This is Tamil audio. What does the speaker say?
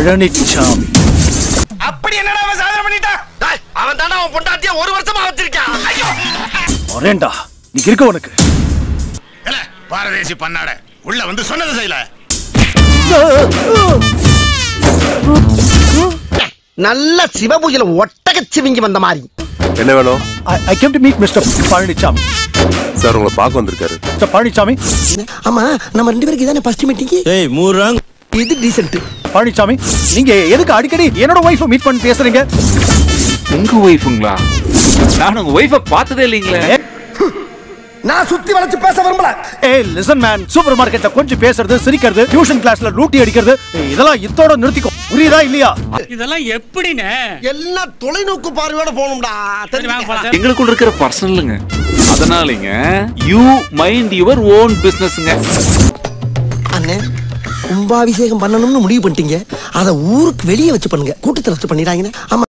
பழனிச்சாமி அப்படி என்னடா அவன் சாதனை பண்ணிட்டான் டேய், அவன் தானே அவன் பொண்டாட்டிய ஒரு வருஷமா வச்சிருக்கான் ஐயோ வரேன்டா நீ இருக்க உனக்கு இல்ல பாரதேசி பண்ணாட உள்ள வந்து சொன்னது செய்யல நல்ல சிவபூஜையில ஒட்டக சிவிங்கி வந்த மாதிரி என்ன வேணும் I came to meet mister Palanisamy sir உங்களை பார்க்க வந்திருக்காரு மிஸ்டர் பழனிச்சாமி ஆமா நம்ம ரெண்டு பேருக்கு இதானே ஃபர்ஸ்ட் மீட்டிங் ஏய் மூறாங் இது டீசென்ட் பழனிச்சாமி நீங்க எதுக்கு அடிக்கடி என்னோட ஒய்ஃபை மீட் பண்ணி பேசுறீங்க உங்க ஒய்ஃபுங்களா நான் உங்க ஒய்ஃபை பார்த்ததே இல்லைங்களே நான் சுத்தி வளைச்சு பேச விரும்பல ஏய் லிசன் மேன் சூப்பர் மார்க்கெட்ல கொஞ்சம் பேசுறது சிரிக்கிறது டியூஷன் கிளாஸ்ல லூட்டி அடிக்கிறது இதெல்லாம் இத்தோட நிறுத்திக்கோ புரியுதா இல்லையா இதெல்லாம் எப்படின்னு எல்லாம் தொலைநோக்கு பார்வையோட போகணும்டா தெரிஞ்சுக்க. எங்களுக்குள்ள இருக்கிற பர்சனலுங்க அதனாலங்க யூ மைண்ட் யுவர் ஓன் பிசினஸ்ங்க அண்ணே கும்பாபிஷேகம் பண்ணணும்னு முடிவு பண்ணிட்டீங்க அத ஊருக்கு வெளியே வச்சு பண்ணுங்க கூட்டத்துல வச்சு பண்ணிடாங்கன்னு ஆமா